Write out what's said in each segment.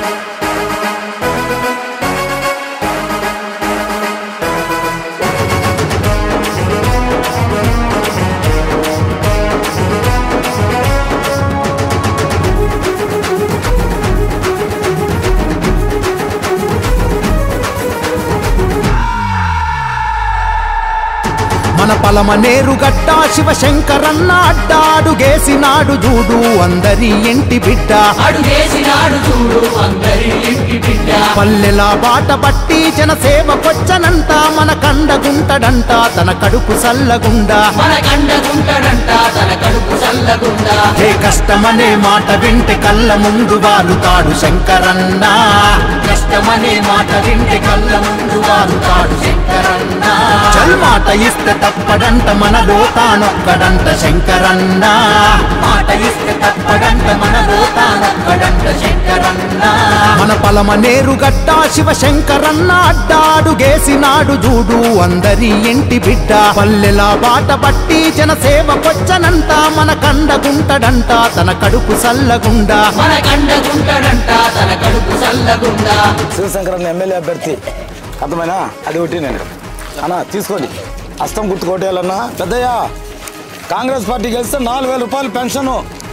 మన పలమ నేరుగడ్డ శివశంకరన్న అడ్డాడుగేసినాడు చూడు అందరి ఇంటి బిడ్డ అడుగేసినాడు చూడు అందరి ఇంటి బిడ్డ పల్లెల బాట పట్టి జనసేవ కొచ్చనంట మన కండగుంటడంట తన కడుపు సల్లగుండా మన కండగుంటడంట తన కడుపు చల్లగుండా ఏ కష్టమనే మాట వింటే కళ్ళ ముందు వాలుతాడు శంకరన్న కష్టమనే మాట వింటే కళ్ళ ముందు వారుతాడు శంకరన్న చల్ మాట ఇస్తే తప్పడంట మనలో తానొక్కడంట శంకరన్న మాట ఇస్తే తప్పడంట మనలో తానొక్కడంట శంకరన్న మన పలమ నేరుగడ్డ శివశంకరన్న అడ్డాడుగేసినాడు చూడు అందరి ఇంటి బిడ్డ పల్లెల బాట పట్టి జనసేవ కొచ్చనంట మన కండగుంటడంట తన కడుపు సల్లగుండా మన కండగుంటడంట తన కడుపు చల్లగుండా శివశంకరన్ ఎమ్మెల్యే అభ్యర్థి అర్థమైనా అది ఒకటి నేను అన్న తీసుకోండి అస్తం గుర్తు కొట్టేయాలన్నా పెద్దయ్య కాంగ్రెస్ పార్టీ గెలిస్తే నాలుగు వేల రూపాయలు పెన్షన్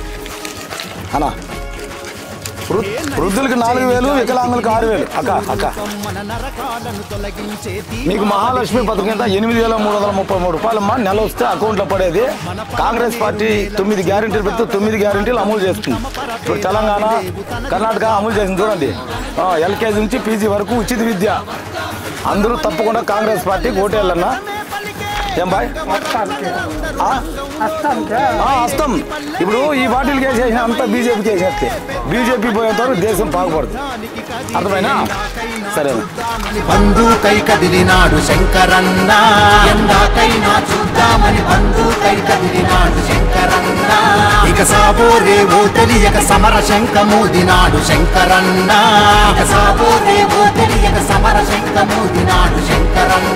అన్న వృ- వృద్ధులకి నాలుగు వేలు వికలాంగులకు ఆరు వేలు అక్క అక్క మన నరకాలను తొలగించే మీకు మహాలక్ష్మి పథకం కింద ఎనిమిది వేల మూడు వందల ముప్పై మూడు రూపాయలు అమ్మా నెల వస్తే అకౌంట్లో పడేది కాంగ్రెస్ పార్టీ తొమ్మిది గ్యారెంటీలు పెడితే తొమ్మిది గ్యారెంటీలు అమలు చేస్తుంది ఇప్పుడు తెలంగాణ కర్ణాటక అమలు చేసింది చూడండి ఆ, ఎల్కేజీ నుంచి పీజీ వరకు ఉచిత విద్య అందరూ తప్పకుండా కాంగ్రెస్ పార్టీకి ఓటేయాలన్నా ఏం బాయ్ ఆ? ఆ, వస్తాం ఇప్పుడు ఈ పార్టీలకి వేసేసిన అంతా బీజేపీకి వేసేస్తే బీజేపీ పోయేంత వరకు దేశం బాగుపడదు అర్థమైనా సరేనా బంధుకై కదిలినాడు శంకరన్న ఎందాకైనా చూద్దామని బంధుకై కదిలినాడు శంకరన్న ఇక సాబోరే ఓ తెలియక సమర శంఖమూదినాడు శంకరన్న ఇక సాబోరేవో తెలియక సమర శంఖమూదినాడు శంకరన్న